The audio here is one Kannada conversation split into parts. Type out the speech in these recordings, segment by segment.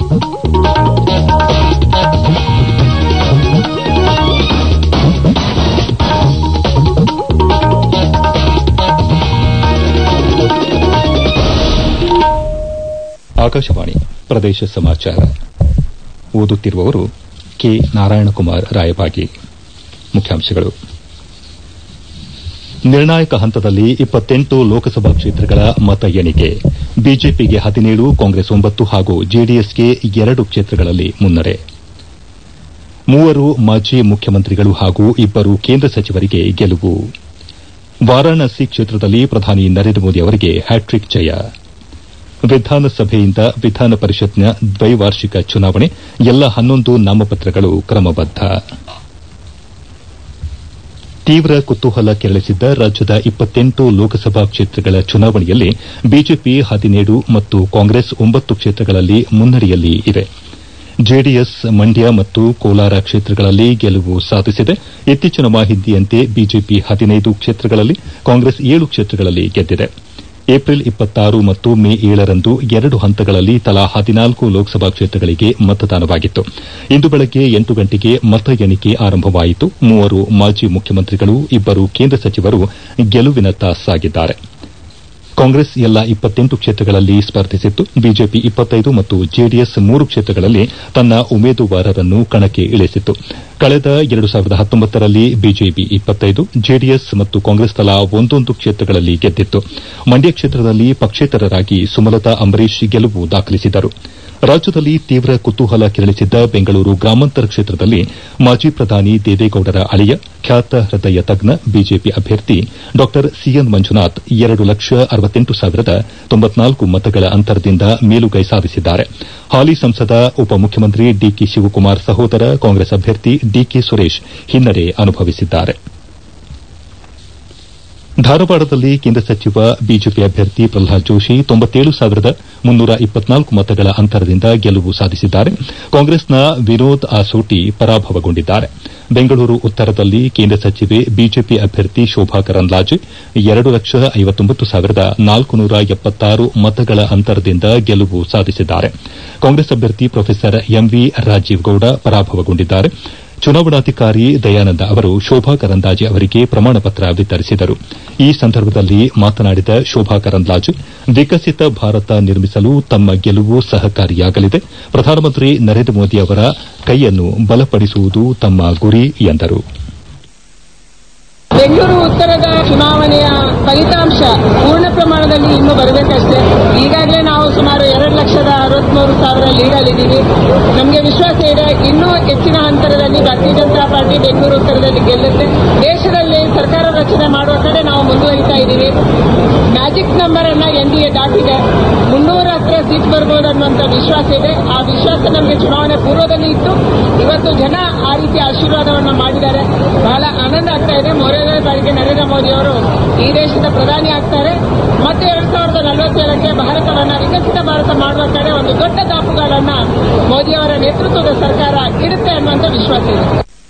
ಆಕಾಶವಾಣಿ ಪ್ರದೇಶ ಸಮಾಚಾರ ಓದುತ್ತಿರುವವರು ಕೆ ನಾರಾಯಣಕುಮಾರ್ ರಾಯಬಾಗಿ ಮುಖ್ಯಾಂಶಗಳು ನಿರ್ಣಾಯಕ ಹಂತದಲ್ಲಿ ಇಪ್ಪತ್ತೆಂಟು ಲೋಕಸಭಾ ಕ್ಷೇತ್ರಗಳ ಮತ ಎಣಿಕೆ ಬಿಜೆಪಿಗೆ ಹದಿನೇಳು ಕಾಂಗ್ರೆಸ್ ಒಂಬತ್ತು ಹಾಗೂ ಜೆಡಿಎಸ್ಗೆ ಎರಡು ಕ್ಷೇತ್ರಗಳಲ್ಲಿ ಮುನ್ನಡೆ ಮೂವರು ಮಾಜಿ ಮುಖ್ಯಮಂತ್ರಿಗಳು ಹಾಗೂ ಇಬ್ಬರು ಕೇಂದ್ರ ಸಚಿವರಿಗೆ ಗೆಲುವು ವಾರಾಣಸಿ ಕ್ಷೇತ್ರದಲ್ಲಿ ಪ್ರಧಾನಿ ನರೇಂದ್ರ ಮೋದಿ ಅವರಿಗೆ ಹ್ಯಾಟ್ರಿಕ್ ಜಯ ವಿಧಾನಸಭೆಯಿಂದ ವಿಧಾನ ಪರಿಷತ್ನ ದ್ವೈವಾರ್ಷಿಕ ಚುನಾವಣೆ ಎಲ್ಲ ಹನ್ನೊಂದು ನಾಮಪತ್ರಗಳು ಕ್ರಮಬದ್ದ ತೀವ್ರ ಕುತೂಹಲ ಕೆರಳಿಸಿದ್ದ ರಾಜ್ಯದ ಇಪ್ಪತ್ತೆಂಟು ಲೋಕಸಭಾ ಕ್ಷೇತ್ರಗಳ ಚುನಾವಣೆಯಲ್ಲಿ ಬಿಜೆಪಿ ಹದಿನೇಳು ಮತ್ತು ಕಾಂಗ್ರೆಸ್ ಒಂಬತ್ತು ಕ್ಷೇತ್ರಗಳಲ್ಲಿ ಮುನ್ನಡೆಯಲ್ಲಿ ಇವೆ ಜೆಡಿಎಸ್ ಮಂಡ್ಯ ಮತ್ತು ಕೋಲಾರ ಕ್ಷೇತ್ರಗಳಲ್ಲಿ ಗೆಲುವು ಸಾಧಿಸಿದೆ ಇತ್ತೀಚಿನ ಮಾಹಿತಿಯಂತೆ ಬಿಜೆಪಿ ಹದಿನೈದು ಕ್ಷೇತ್ರಗಳಲ್ಲಿ ಕಾಂಗ್ರೆಸ್ ಏಳು ಕ್ಷೇತ್ರಗಳಲ್ಲಿ ಗೆದ್ದಿದೆ ಏಪ್ರಿಲ್ ಮತ್ತು ಮೇ ಏಳರಂದು ಎರಡು ಹಂತಗಳಲ್ಲಿ ತಲಾ ಹದಿನಾಲ್ಕು ಲೋಕಸಭಾ ಕ್ಷೇತ್ರಗಳಿಗೆ ಮತದಾನವಾಗಿತ್ತು ಇಂದು ಬೆಳಗ್ಗೆ ಎಂಟು ಗಂಟೆಗೆ ಮತ ಎಣಿಕೆ ಆರಂಭವಾಯಿತು ಮೂವರು ಮಾಜಿ ಮುಖ್ಯಮಂತ್ರಿಗಳು ಇಬ್ಬರು ಕೇಂದ್ರ ಸಚಿವರು ಗೆಲುವಿನತ್ತ ಸಾಗಿದ್ದಾರೆ ಕಾಂಗ್ರೆಸ್ ಎಲ್ಲಾ ಇಪ್ಪತ್ತೆಂಟು ಕ್ಷೇತ್ರಗಳಲ್ಲಿ ಸ್ಪರ್ಧಿಸಿತ್ತು ಬಿಜೆಪಿ ಇಪ್ಪತ್ತೈದು ಮತ್ತು ಜೆಡಿಎಸ್ ಮೂರು ಕ್ಷೇತ್ರಗಳಲ್ಲಿ ತನ್ನ ಉಮೇದುವಾರರನ್ನು ಕಣಕ್ಕೆ ಇಳಿಸಿತ್ತು ಕಳೆದ ಎರಡು ಸಾವಿರದ ಹತ್ತೊಂಬತ್ತರಲ್ಲಿ ಬಿಜೆಪಿ ಇಪ್ಪತ್ತೈದು ಜೆಡಿಎಸ್ ಮತ್ತು ಕಾಂಗ್ರೆಸ್ ತಲಾ ಒಂದೊಂದು ಕ್ಷೇತ್ರಗಳಲ್ಲಿ ಗೆದ್ದಿತ್ತು ಮಂಡ್ಯ ಕ್ಷೇತ್ರದಲ್ಲಿ ಪಕ್ಷೇತರರಾಗಿ ಸುಮಲತಾ ಅಂಬರೀಶ್ ಗೆಲುವು ದಾಖಲಿಸಿದರು ರಾಜ್ಯದಲ್ಲಿ ತೀವ್ರ ಕುತೂಹಲ ಕೆರಳಿಸಿದ್ದ ಬೆಂಗಳೂರು ಗ್ರಾಮಾಂತರ ಕ್ಷೇತ್ರದಲ್ಲಿ ಮಾಜಿ ಪ್ರಧಾನಿ ದೇವೇಗೌಡರ ಅಳಿಯ ಖ್ಯಾತ ಹೃದಯ ತಜ್ಞ ಬಿಜೆಪಿ ಅಭ್ಯರ್ಥಿ ಡಾ ಸಿಎನ್ ಮಂಜುನಾಥ್ ಎರಡು ಲಕ್ಷ ಅರವತ್ತೆಂಟು ಸಾವಿರದ ತೊಂಬತ್ನಾಲ್ಕು ಮತಗಳ ಅಂತರದಿಂದ ಮೇಲುಗೈ ಸಾಧಿಸಿದ್ದಾರೆ ಹಾಲಿ ಸಂಸದ ಉಪಮುಖ್ಯಮಂತ್ರಿ ಡಿಕೆ ಶಿವಕುಮಾರ್ ಸಹೋದರ ಕಾಂಗ್ರೆಸ್ ಅಭ್ಯರ್ಥಿ ಡಿಕೆ ಸುರೇಶ್ ಹಿನ್ನಡೆ ಅನುಭವಿಸಿದ್ದಾರೆ ಧಾರವಾಡದಲ್ಲಿ ಕೇಂದ್ರ ಸಚಿವ ಬಿಜೆಪಿ ಅಭ್ಯರ್ಥಿ ಪ್ರಲ್ಹಾದ್ ಜೋಶಿ ತೊಂಬತ್ತೇಳು ಸಾವಿರದ ಮುನ್ನೂರ ಇಪ್ಪತ್ನಾಲ್ಕು ಮತಗಳ ಅಂತರದಿಂದ ಗೆಲುವು ಸಾಧಿಸಿದ್ದಾರೆ ಕಾಂಗ್ರೆಸ್ನ ವಿನೋದ್ ಆಸೋಟಿ ಪರಾಭವಗೊಂಡಿದ್ದಾರೆ ಬೆಂಗಳೂರು ಉತ್ತರದಲ್ಲಿ ಕೇಂದ್ರ ಸಚಿವೆ ಬಿಜೆಪಿ ಅಭ್ಯರ್ಥಿ ಶೋಭಾ ಕರಂದ್ಲಾಜೆ ಎರಡು ಲಕ್ಷ ಐವತ್ತೊಂಬತ್ತು ಸಾವಿರದ ನಾಲ್ಕುನೂರ ಎಪ್ಪತ್ತಾರು ಮತಗಳ ಅಂತರದಿಂದ ಗೆಲುವು ಸಾಧಿಸಿದ್ದಾರೆ ಕಾಂಗ್ರೆಸ್ ಅಭ್ಯರ್ಥಿ ಪ್ರೊಫೆಸರ್ ಎಂವಿ ರಾಜೀವ್ ಗೌಡ ಪರಾಭವಗೊಂಡಿದ್ದಾರೆ ಚುನಾವಣಾಧಿಕಾರಿ ದಯಾನಂದ ಅವರು ಶೋಭಾ ಕರಂದ್ಲಾಜೆ ಅವರಿಗೆ ಪ್ರಮಾಣ ಪತ್ರ ವಿತರಿಸಿದರು ಈ ಸಂದರ್ಭದಲ್ಲಿ ಮಾತನಾಡಿದ ಶೋಭಾ ಕರಂದ್ಲಾಜೆ ವಿಕಸಿತ ಭಾರತ ನಿರ್ಮಿಸಲು ತಮ್ಮ ಗೆಲುವು ಸಹಕಾರಿಯಾಗಲಿದೆ ಪ್ರಧಾನಮಂತ್ರಿ ನರೇಂದ್ರ ಮೋದಿ ಅವರ ಕೈಯನ್ನು ಬಲಪಡಿಸುವುದು ತಮ್ಮ ಗುರಿ ಎಂದರು ಬೆಂಗಳೂರು ಉತ್ತರದ ಚುನಾವಣೆಯ ಫಲಿತಾಂಶ ಪೂರ್ಣ ಪ್ರಮಾಣದಲ್ಲಿ ಇನ್ನೂ ಬರಬೇಕಷ್ಟೇ ಈಗಾಗಲೇ ನಾವು ಸುಮಾರು ಎರಡು ಲಕ್ಷದ ಅರವತ್ಮೂರು ಸಾವಿರ ಲೀಡಲ್ಲಿದ್ದೀವಿ ನಮಗೆ ವಿಶ್ವಾಸ ಇದೆ ಇನ್ನೂ ಹೆಚ್ಚಿನ ಅಂತರದಲ್ಲಿ ಭಾರತೀಯ ಜನತಾ ಪಾರ್ಟಿ ಬೆಂಗಳೂರು ಉತ್ತರದಲ್ಲಿ ಗೆಲ್ಲುತ್ತೆ ದೇಶದಲ್ಲಿ ಸರ್ಕಾರ ರಚನೆ ಮಾಡುವ ಕಡೆ ನಾವು ಮುಂದುವರಿತಾ ಇದ್ದೀವಿ ಮ್ಯಾಜಿಕ್ ನಂಬರ್ ಅನ್ನ ಎನ್ಡಿಎ ದಾಟಿದೆ ಮುನ್ನೂರ ಹತ್ರ ಸೀಟ್ ಬರ್ಬೋದು ಅನ್ನುವಂಥ ವಿಶ್ವಾಸ ಇದೆ ಆ ವಿಶ್ವಾಸ ನಮಗೆ ಚುನಾವಣೆ ಪೂರ್ವದಲ್ಲಿ ಇತ್ತು ಇವತ್ತು ಜನ ಆ ರೀತಿ ಆಶೀರ್ವಾದವನ್ನು ಮಾಡಿದ್ದಾರೆ ಬಹಳ ಆನಂದ ಆಗ್ತಾ ಇದೆ ಮೂರನೇ ಬಾರಿಗೆ ನರೇಂದ್ರ ಮೋದಿ ಅವರು ಈ ದೇಶದ ಪ್ರಧಾನಿ ಆಗ್ತಾರೆ ಮತ್ತೆ ಎರಡ್ ಸಾವಿರದ ನಲವತ್ತೇಳಕ್ಕೆ ಭಾರತವನ್ನ ವಿಕಸಿತ ಭಾರತ ಮಾಡುವ ಕಡೆ ಒಂದು ದೊಡ್ಡ ದಾಪುಗಾಲನ್ನ ಮೋದಿಯವರ ನೇತೃತ್ವದ ಸರ್ಕಾರ ಇಡುತ್ತೆ ಅನ್ನುವಂಥ ವಿಶ್ವಾಸ ಇದೆ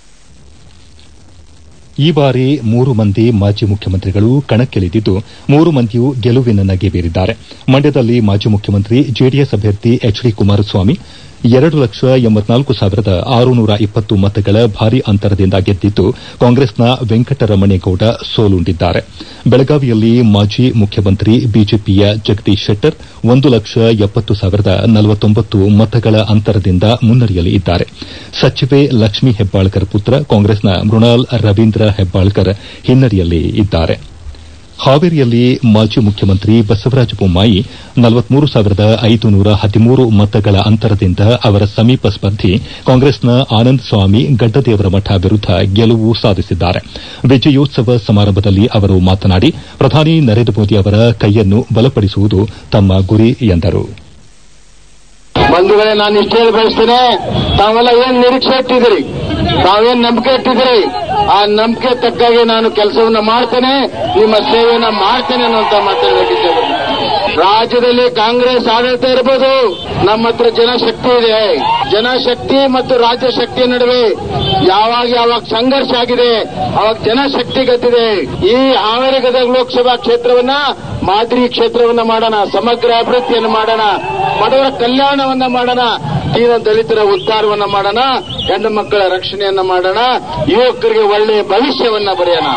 ಈ ಬಾರಿ ಮೂರು ಮಂದಿ ಮಾಜಿ ಮುಖ್ಯಮಂತ್ರಿಗಳು ಕಣಕ್ಕಿಳಿದಿದ್ದು ಮೂರು ಮಂದಿಯೂ ಗೆಲುವಿನ ನಗೆ ಬೀರಿದ್ದಾರೆ ಮಂಡ್ಯದಲ್ಲಿ ಮಾಜಿ ಮುಖ್ಯಮಂತ್ರಿ ಜೆಡಿಎಸ್ ಅಭ್ಯರ್ಥಿ ಎಚ್ ಡಿ ಕುಮಾರಸ್ವಾಮಿ ಎರಡು ಲಕ್ಷ ಎಂಬತ್ನಾಲ್ಕು ಸಾವಿರದ ಆರುನೂರ ಇಪ್ಪತ್ತು ಮತಗಳ ಭಾರೀ ಅಂತರದಿಂದ ಗೆದ್ದಿದ್ದು ಕಾಂಗ್ರೆಸ್ನ ವೆಂಕಟರಮಣೇಗೌಡ ಸೋಲುಂಡಿದ್ದಾರೆ ಬೆಳಗಾವಿಯಲ್ಲಿ ಮಾಜಿ ಮುಖ್ಯಮಂತ್ರಿ ಬಿಜೆಪಿಯ ಜಗದೀಶ್ ಶೆಟ್ಟರ್ ಒಂದು ಲಕ್ಷ ಎಪ್ಪತ್ತು ಸಾವಿರದ ನಲವತ್ತೊಂಬತ್ತು ಮತಗಳ ಅಂತರದಿಂದ ಮುನ್ನಡೆಯಲ್ಲಿ ಇದ್ದಾರೆ ಸಚಿವೆ ಲಕ್ಷ್ಮೀ ಹೆಬ್ಬಾಳ್ಕರ್ ಪುತ್ರ ಕಾಂಗ್ರೆಸ್ನ ಮೃಣಾಲ್ ರವೀಂದ್ರ ಹೆಬ್ಬಾಳ್ಕರ್ ಹಿನ್ನಡೆಯಲ್ಲಿ ಇದ್ದಾರೆ ಹಾವೇರಿಯಲ್ಲಿ ಮಾಜಿ ಮುಖ್ಯಮಂತ್ರಿ ಬಸವರಾಜ ಬೊಮ್ಮಾಯಿ ನಲವತ್ಮೂರು ಸಾವಿರದ ಐದುನೂರ ಹದಿಮೂರು ಮತಗಳ ಅಂತರದಿಂದ ಅವರ ಸಮೀಪ ಸ್ಪರ್ಧಿ ಕಾಂಗ್ರೆಸ್ನ ಆನಂದ್ ಸ್ವಾಮಿ ಗಡ್ಡದೇವರಮಠ ವಿರುದ್ದ ಗೆಲುವು ಸಾಧಿಸಿದ್ದಾರೆ ವಿಜಯೋತ್ಸವ ಸಮಾರಂಭದಲ್ಲಿ ಅವರು ಮಾತನಾಡಿ ಪ್ರಧಾನಿ ನರೇಂದ್ರ ಮೋದಿ ಅವರ ಕೈಯನ್ನು ಬಲಪಡಿಸುವುದು ತಮ್ಮ ಗುರಿ ಎಂದರು ಬಂಧುಗಳೇ ನಾನು ಇಷ್ಟ ಹೇಳಿ ಬಯಸ್ತೇನೆ ತಾವೆಲ್ಲ ಏನ್ ನಿರೀಕ್ಷೆ ಇಟ್ಟಿದ್ದೀರಿ ತಾವೇನ್ ನಂಬಿಕೆ ಇಟ್ಟಿದ್ದೀರಿ ಆ ನಂಬಿಕೆ ತಕ್ಕಾಗೆ ನಾನು ಕೆಲಸವನ್ನ ಮಾಡ್ತೇನೆ ನಿಮ್ಮ ಸೇವೆಯನ್ನ ಮಾಡ್ತೇನೆ ಅನ್ನುವಂತ ಮಾತಾಡಬೇಕಿದ್ದೆ ರಾಜ್ಯದಲ್ಲಿ ಕಾಂಗ್ರೆಸ್ ಆಡಳಿತ ಇರಬಹುದು ನಮ್ಮ ಹತ್ರ ಜನಶಕ್ತಿ ಇದೆ ಜನಶಕ್ತಿ ಮತ್ತು ರಾಜ್ಯ ಶಕ್ತಿಯ ನಡುವೆ ಯಾವಾಗ ಯಾವಾಗ ಸಂಘರ್ಷ ಆಗಿದೆ ಅವಾಗ ಜನಶಕ್ತಿ ಗದ್ದಿದೆ ಈ ಹಾವೇರಿ ಗದಗ ಲೋಕಸಭಾ ಕ್ಷೇತ್ರವನ್ನ ಮಾದರಿ ಕ್ಷೇತ್ರವನ್ನ ಮಾಡೋಣ ಸಮಗ್ರ ಅಭಿವೃದ್ಧಿಯನ್ನು ಮಾಡೋಣ ಬಡವರ ಕಲ್ಯಾಣವನ್ನ ಮಾಡೋಣ ದೀನ ದಲಿತರ ಉದ್ಧಾರವನ್ನ ಮಾಡೋಣ ಹೆಣ್ಣು ಮಕ್ಕಳ ರಕ್ಷಣೆಯನ್ನ ಮಾಡೋಣ ಯುವಕರಿಗೆ ಒಳ್ಳೆಯ ಭವಿಷ್ಯವನ್ನ ಬರೆಯೋಣ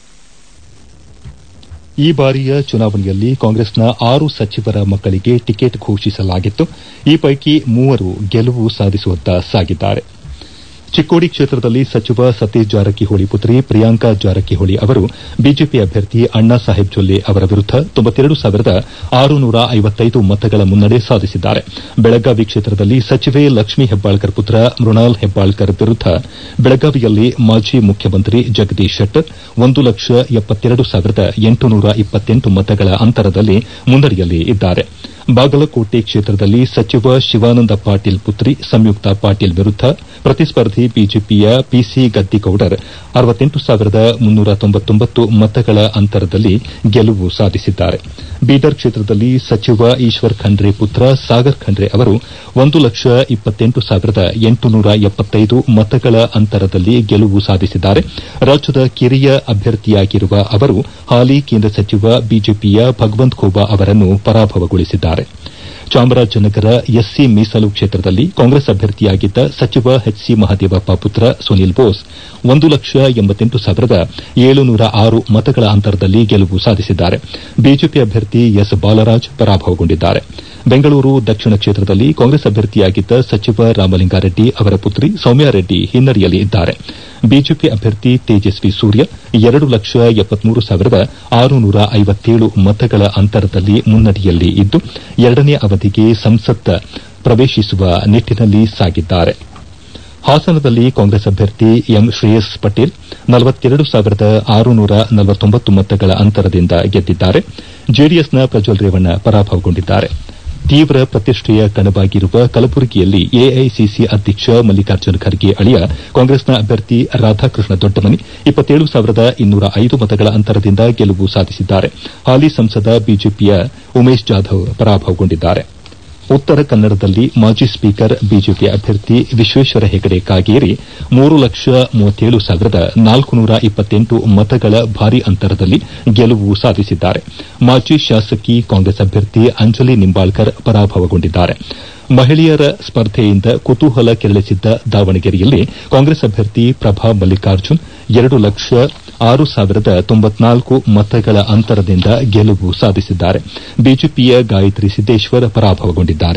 ಈ ಬಾರಿಯ ಚುನಾವಣೆಯಲ್ಲಿ ಕಾಂಗ್ರೆಸ್ನ ಆರು ಸಚಿವರ ಮಕ್ಕಳಿಗೆ ಟಿಕೆಟ್ ಘೋಷಿಸಲಾಗಿತ್ತು ಈ ಪೈಕಿ ಮೂವರು ಗೆಲುವು ಸಾಧಿಸುವತ್ತ ಸಾಗಿದ್ದಾರೆ ಚಿಕ್ಕೋಡಿ ಕ್ಷೇತ್ರದಲ್ಲಿ ಸಚಿವ ಸತೀಶ್ ಜಾರಕಿಹೊಳಿ ಪುತ್ರಿ ಪ್ರಿಯಾಂಕಾ ಜಾರಕಿಹೊಳಿ ಅವರು ಬಿಜೆಪಿ ಅಭ್ಯರ್ಥಿ ಅಣ್ಣಾ ಸಾಹೇಬ್ ಜೊಲ್ಲೆ ಅವರ ವಿರುದ್ದ ತೊಂಬತ್ತೆರಡು ಸಾವಿರದ ಆರುನೂರ ಐವತ್ತೈದು ಮತಗಳ ಮುನ್ನಡೆ ಸಾಧಿಸಿದ್ದಾರೆ ಬೆಳಗಾವಿ ಕ್ಷೇತ್ರದಲ್ಲಿ ಸಚಿವೆ ಲಕ್ಷ್ಮೀ ಹೆಬ್ಬಾಳ್ಕರ್ ಪುತ್ರ ಮೃಣಾಲ್ ಹೆಬ್ಬಾಳ್ಕರ್ ವಿರುದ್ದ ಬೆಳಗಾವಿಯಲ್ಲಿ ಮಾಜಿ ಮುಖ್ಯಮಂತ್ರಿ ಜಗದೀಶ್ ಶೆಟ್ಟರ್ ಒಂದು ಲಕ್ಷ ಎಪ್ಪತ್ತೆರಡು ಸಾವಿರದ ಎಂಟುನೂರ ಇಪ್ಪತ್ತೆಂಟು ಮತಗಳ ಅಂತರದಲ್ಲಿ ಮುನ್ನಡೆಯಲ್ಲಿ ಇದ್ದಾರೆ ಬಾಗಲಕೋಟೆ ಕ್ಷೇತ್ರದಲ್ಲಿ ಸಚಿವ ಶಿವಾನಂದ ಪಾಟೀಲ್ ಪುತ್ರಿ ಸಂಯುಕ್ತ ಪಾಟೀಲ್ ವಿರುದ್ದ ಪ್ರತಿಸ್ಪರ್ಧಿ ಬಿಜೆಪಿಯ ಪಿಸಿ ಗದ್ದಿಗೌಡರ್ ಅರವತ್ತೆಂಟು ಸಾವಿರದ ಮುನ್ನೂರ ತೊಂಬತ್ತೊಂಬತ್ತು ಮತಗಳ ಅಂತರದಲ್ಲಿ ಗೆಲುವು ಸಾಧಿಸಿದ್ದಾರೆ ಬೀದರ್ ಕ್ಷೇತ್ರದಲ್ಲಿ ಸಚಿವ ಈಶ್ವರ್ ಖಂಡ್ರೆ ಪುತ್ರ ಸಾಗರ್ ಖಂಡ್ರೆ ಅವರು ಒಂದು ಲಕ್ಷ ಇಪ್ಪತ್ತೆಂಟು ಸಾವಿರದ ಎಂಟುನೂರ ಎಪ್ಪತ್ತೈದು ಮತಗಳ ಅಂತರದಲ್ಲಿ ಗೆಲುವು ಸಾಧಿಸಿದ್ದಾರೆ ರಾಜ್ಯದ ಕಿರಿಯ ಅಭ್ಯರ್ಥಿಯಾಗಿರುವ ಅವರು ಹಾಲಿ ಕೇಂದ್ರ ಸಚಿವ ಬಿಜೆಪಿಯ ಭಗವಂತ್ ಖೂಬಾ ಅವರನ್ನು ಪರಾಭವಗೊಳಿಸಿದ್ದಾರೆ ಚಾಮರಾಜನಗರ ಎಸ್ಸಿ ಮೀಸಲು ಕ್ಷೇತ್ರದಲ್ಲಿ ಕಾಂಗ್ರೆಸ್ ಅಭ್ಯರ್ಥಿಯಾಗಿದ್ದ ಸಚಿವ ಎಚ್ ಸಿ ಮಹದೇವಪ್ಪ ಪುತ್ರ ಸುನೀಲ್ ಬೋಸ್ ಒಂದು ಲಕ್ಷ ಎಂಬತ್ತೆಂಟು ಸಾವಿರದ ಏಳುನೂರ ಆರು ಮತಗಳ ಅಂತರದಲ್ಲಿ ಗೆಲುವು ಸಾಧಿಸಿದ್ದಾರೆ ಬಿಜೆಪಿ ಅಭ್ಯರ್ಥಿ ಎಸ್ ಬಾಲರಾಜ್ ಪರಾಭವಗೊಂಡಿದ್ದಾರೆ ಬೆಂಗಳೂರು ದಕ್ಷಿಣ ಕ್ಷೇತ್ರದಲ್ಲಿ ಕಾಂಗ್ರೆಸ್ ಅಭ್ಯರ್ಥಿಯಾಗಿದ್ದ ಸಚಿವ ರಾಮಲಿಂಗಾರೆಡ್ಡಿ ಅವರ ಪುತ್ರಿ ಸೌಮ್ಯಾರೆಡ್ಡಿ ಹಿನ್ನಡೆಯಲ್ಲಿ ಇದ್ದಾರೆ ಬಿಜೆಪಿ ಅಭ್ಯರ್ಥಿ ತೇಜಸ್ವಿ ಸೂರ್ಯ ಎರಡು ಲಕ್ಷ ಎಪ್ಪತ್ಮೂರು ಸಾವಿರದ ಆರುನೂರ ಐವತ್ತೇಳು ಮತಗಳ ಅಂತರದಲ್ಲಿ ಮುನ್ನಡೆಯಲ್ಲಿ ಇದ್ದು ಎರಡನೇ ಅವಧಿಗೆ ಸಂಸತ್ ಪ್ರವೇಶಿಸುವ ನಿಟ್ಟಿನಲ್ಲಿ ಸಾಗಿದ್ದಾರೆ ಹಾಸನದಲ್ಲಿ ಕಾಂಗ್ರೆಸ್ ಅಭ್ಯರ್ಥಿ ಎಂ ಶ್ರೇಯಸ್ ಪಟೇಲ್ ನಲವತ್ತೆರಡು ಸಾವಿರದ ಆರುನೂರ ನಲವತ್ತೊಂಬತ್ತು ಮತಗಳ ಅಂತರದಿಂದ ಗೆದ್ದಿದ್ದಾರೆ ಜೆಡಿಎಸ್ನ ಪ್ರಜ್ವಲ್ ರೇವಣ್ಣ ಪರಾಭವಗೊಂಡಿದ್ದಾರೆ ತೀವ್ರ ಪ್ರತಿಷ್ಠೆಯ ಕಣವಾಗಿರುವ ಕಲಬುರಗಿಯಲ್ಲಿ ಎಐಸಿಸಿ ಅಧ್ಯಕ್ಷ ಮಲ್ಲಿಕಾರ್ಜುನ ಖರ್ಗೆ ಅಳಿಯ ಕಾಂಗ್ರೆಸ್ನ ಅಭ್ಯರ್ಥಿ ರಾಧಾಕೃಷ್ಣ ದೊಡ್ಡಮನಿ ಇಪ್ಪತ್ತೇಳು ಸಾವಿರದ ಇನ್ನೂರ ಐದು ಮತಗಳ ಅಂತರದಿಂದ ಗೆಲುವು ಸಾಧಿಸಿದ್ದಾರೆ ಹಾಲಿ ಸಂಸದ ಬಿಜೆಪಿಯ ಉಮೇಶ್ ಜಾಧವ್ ಪರಾಭವಗೊಂಡಿದ್ದಾರೆ ಉತ್ತರ ಕನ್ನಡದಲ್ಲಿ ಮಾಜಿ ಸ್ಪೀಕರ್ ಬಿಜೆಪಿ ಅಭ್ಯರ್ಥಿ ವಿಶ್ವೇಶ್ವರ ಹೆಗಡೆ ಕಾಗೇರಿ ಮೂರು ಲಕ್ಷ ಮೂವತ್ತೇಳು ಸಾವಿರದ ನಾಲ್ಕುನೂರ ಇಪ್ಪತ್ತೆಂಟು ಮತಗಳ ಭಾರೀ ಅಂತರದಲ್ಲಿ ಗೆಲುವು ಸಾಧಿಸಿದ್ದಾರೆ ಮಾಜಿ ಶಾಸಕಿ ಕಾಂಗ್ರೆಸ್ ಅಭ್ಯರ್ಥಿ ಅಂಜಲಿ ನಿಂಬಾಳ್ಕರ್ ಪರಾಭವಗೊಂಡಿದ್ದಾರೆ ಮಹಿಳೆಯರ ಸ್ಪರ್ಧೆಯಿಂದ ಕುತೂಹಲ ಕೆರಳಿಸಿದ್ದ ದಾವಣಗೆರೆಯಲ್ಲಿ ಕಾಂಗ್ರೆಸ್ ಅಭ್ಯರ್ಥಿ ಪ್ರಭಾ ಮಲ್ಲಿಕಾರ್ಜುನ್ ಎರಡು ಲಕ್ಷ ಆರು ಸಾವಿರದ ತೊಂಬತ್ನಾಲ್ಕು ಮತಗಳ ಅಂತರದಿಂದ ಗೆಲುವು ಸಾಧಿಸಿದ್ದಾರೆ ಬಿಜೆಪಿಯ ಗಾಯತ್ರಿ ಸಿದ್ದೇಶ್ವರ್ ಪರಾಭವಗೊಂಡಿದ್ದಾರೆ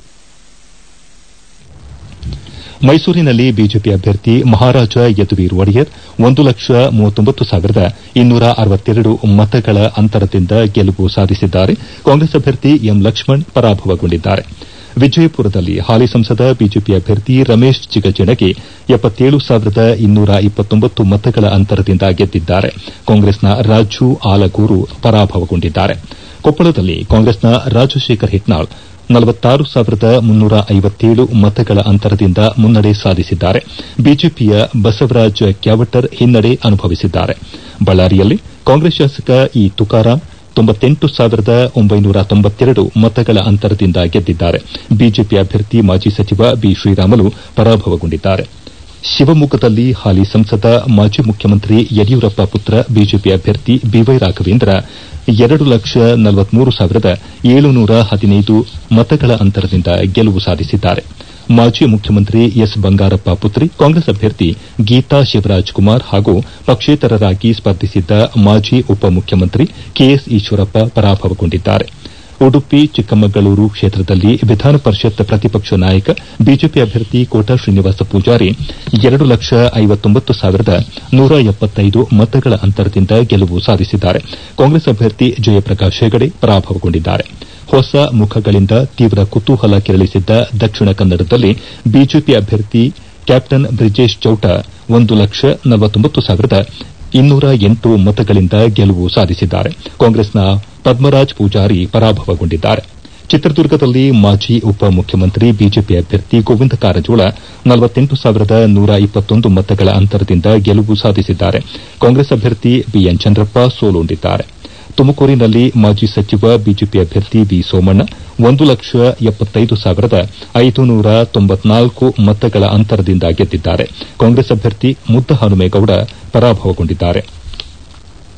ಮೈಸೂರಿನಲ್ಲಿ ಬಿಜೆಪಿ ಅಭ್ಯರ್ಥಿ ಮಹಾರಾಜ ಯದುವೀರ್ ಒಡೆಯರ್ ಒಂದು ಲಕ್ಷ ಮೂವತ್ತೊಂಬತ್ತು ಸಾವಿರದ ಇನ್ನೂರ ಅರವತ್ತೆರಡು ಮತಗಳ ಅಂತರದಿಂದ ಗೆಲುವು ಸಾಧಿಸಿದ್ದಾರೆ ಕಾಂಗ್ರೆಸ್ ಅಭ್ಯರ್ಥಿ ಎಂ ಲಕ್ಷ್ಮಣ್ ಪರಾಭವಗೊಂಡಿದ್ದಾರೆ ವಿಜಯಪುರದಲ್ಲಿ ಹಾಲಿ ಸಂಸದ ಬಿಜೆಪಿ ಅಭ್ಯರ್ಥಿ ರಮೇಶ್ ಜಿಗಜಿಣಗಿ ಎಪ್ಪತ್ತೇಳು ಸಾವಿರದ ಇನ್ನೂರ ಇಪ್ಪತ್ತೊಂಬತ್ತು ಮತಗಳ ಅಂತರದಿಂದ ಗೆದ್ದಿದ್ದಾರೆ ಕಾಂಗ್ರೆಸ್ನ ರಾಜು ಆಲಗೂರು ಪರಾಭವಗೊಂಡಿದ್ದಾರೆ ಕೊಪ್ಪಳದಲ್ಲಿ ಕಾಂಗ್ರೆಸ್ನ ರಾಜಶೇಖರ್ ಹಿಟ್ನಾಳ್ ನಲವತ್ತಾರು ಸಾವಿರದ ಮುನ್ನೂರ ಐವತ್ತೇಳು ಮತಗಳ ಅಂತರದಿಂದ ಮುನ್ನಡೆ ಸಾಧಿಸಿದ್ದಾರೆ ಬಿಜೆಪಿಯ ಬಸವರಾಜ ಕ್ಯಾವಟರ್ ಹಿನ್ನಡೆ ಅನುಭವಿಸಿದ್ದಾರೆ ಬಳ್ಳಾರಿಯಲ್ಲಿ ಕಾಂಗ್ರೆಸ್ ಶಾಸಕ ಇ ತುಕಾರಾಂ ತೊಂಬತ್ತೆಂಟು ಸಾವಿರದ ಒಂಬೈನೂರ ತೊಂಬತ್ತೆರಡು ಮತಗಳ ಅಂತರದಿಂದ ಗೆದ್ದಿದ್ದಾರೆ ಬಿಜೆಪಿ ಅಭ್ಯರ್ಥಿ ಮಾಜಿ ಸಚಿವ ಬಿ ಶ್ರೀರಾಮುಲು ಪರಾಭವಗೊಂಡಿದ್ದಾರೆ ಶಿವಮೊಗ್ಗದಲ್ಲಿ ಹಾಲಿ ಸಂಸದ ಮಾಜಿ ಮುಖ್ಯಮಂತ್ರಿ ಯಡಿಯೂರಪ್ಪ ಪುತ್ರ ಬಿಜೆಪಿ ಅಭ್ಯರ್ಥಿ ಬಿವೈ ರಾಘವೇಂದ್ರ ಎರಡು ಲಕ್ಷ ನಲವತ್ಮೂರು ಸಾವಿರದ ಏಳುನೂರ ಹದಿನೈದು ಮತಗಳ ಅಂತರದಿಂದ ಗೆಲುವು ಸಾಧಿಸಿದ್ದಾರೆ ಮಾಜಿ ಮುಖ್ಯಮಂತ್ರಿ ಎಸ್ ಬಂಗಾರಪ್ಪ ಪುತ್ರಿ ಕಾಂಗ್ರೆಸ್ ಅಭ್ಯರ್ಥಿ ಗೀತಾ ಶಿವರಾಜ್ ಕುಮಾರ್ ಹಾಗೂ ಪಕ್ಷೇತರರಾಗಿ ಸ್ಪರ್ಧಿಸಿದ್ದ ಮಾಜಿ ಉಪಮುಖ್ಯಮಂತ್ರಿ ಕೆಎಸ್ ಈಶ್ವರಪ್ಪ ಪರಾಭವಗೊಂಡಿದ್ದಾರೆ ಉಡುಪಿ ಚಿಕ್ಕಮಗಳೂರು ಕ್ಷೇತ್ರದಲ್ಲಿ ವಿಧಾನ ಪರಿಷತ್ ಪ್ರತಿಪಕ್ಷ ನಾಯಕ ಬಿಜೆಪಿ ಅಭ್ಯರ್ಥಿ ಕೋಟಾ ಶ್ರೀನಿವಾಸ ಪೂಜಾರಿ ಎರಡು ಲಕ್ಷ ಐವತ್ತೊಂಬತ್ತು ಸಾವಿರದ ನೂರ ಎಪ್ಪತ್ತೈದು ಮತಗಳ ಅಂತರದಿಂದ ಗೆಲುವು ಸಾಧಿಸಿದ್ದಾರೆ ಕಾಂಗ್ರೆಸ್ ಅಭ್ಯರ್ಥಿ ಜಯಪ್ರಕಾಶ್ ಹೆಗಡೆ ಪರಾಭವಗೊಂಡಿದ್ದಾರೆ ಹೊಸ ಮುಖಗಳಿಂದ ತೀವ್ರ ಕುತೂಹಲ ಕೆರಳಿಸಿದ್ದ ದಕ್ಷಿಣ ಕನ್ನಡದಲ್ಲಿ ಬಿಜೆಪಿ ಅಭ್ಯರ್ಥಿ ಕ್ಯಾಪ್ಟನ್ ಬ್ರಿಜೇಶ್ ಚೌಟ ಒಂದು ಲಕ್ಷ ನಲವತ್ತೊಂಬತ್ತು ಸಾವಿರದ ಇನ್ನೂರ ಎಂಟು ಮತಗಳಿಂದ ಗೆಲುವು ಸಾಧಿಸಿದ್ದಾರೆ ಕಾಂಗ್ರೆಸ್ನ ಪದ್ಮರಾಜ್ ಪೂಜಾರಿ ಪರಾಭವಗೊಂಡಿದ್ದಾರೆ ಚಿತ್ರದುರ್ಗದಲ್ಲಿ ಮಾಜಿ ಉಪಮುಖ್ಯಮಂತ್ರಿ ಬಿಜೆಪಿ ಅಭ್ಯರ್ಥಿ ಗೋವಿಂದ ಕಾರಜೋಳ ನಲವತ್ತೆಂಟು ಸಾವಿರದ ನೂರ ಇಪ್ಪತ್ತೊಂದು ಮತಗಳ ಅಂತರದಿಂದ ಗೆಲುವು ಸಾಧಿಸಿದ್ದಾರೆ ಕಾಂಗ್ರೆಸ್ ಅಭ್ಯರ್ಥಿ ಬಿಎನ್ ಚಂದ್ರಪ್ಪ ಸೋಲುಂಡಿದ್ದಾರೆ ತುಮಕೂರಿನಲ್ಲಿ ಮಾಜಿ ಸಚಿವ ಬಿಜೆಪಿ ಅಭ್ಯರ್ಥಿ ವಿ ಸೋಮಣ್ಣ ಒಂದು ಲಕ್ಷ ಎಪ್ಪತ್ತೈದು ಸಾವಿರದ ಐದುನೂರ ತೊಂಬತ್ನಾಲ್ಕು ಮತಗಳ ಅಂತರದಿಂದ ಗೆದ್ದಿದ್ದಾರೆ ಕಾಂಗ್ರೆಸ್ ಅಭ್ಯರ್ಥಿ ಮುದ್ದಹನುಮೇಗೌಡ ಪರಾಭವಗೊಂಡಿದ್ದಾರೆ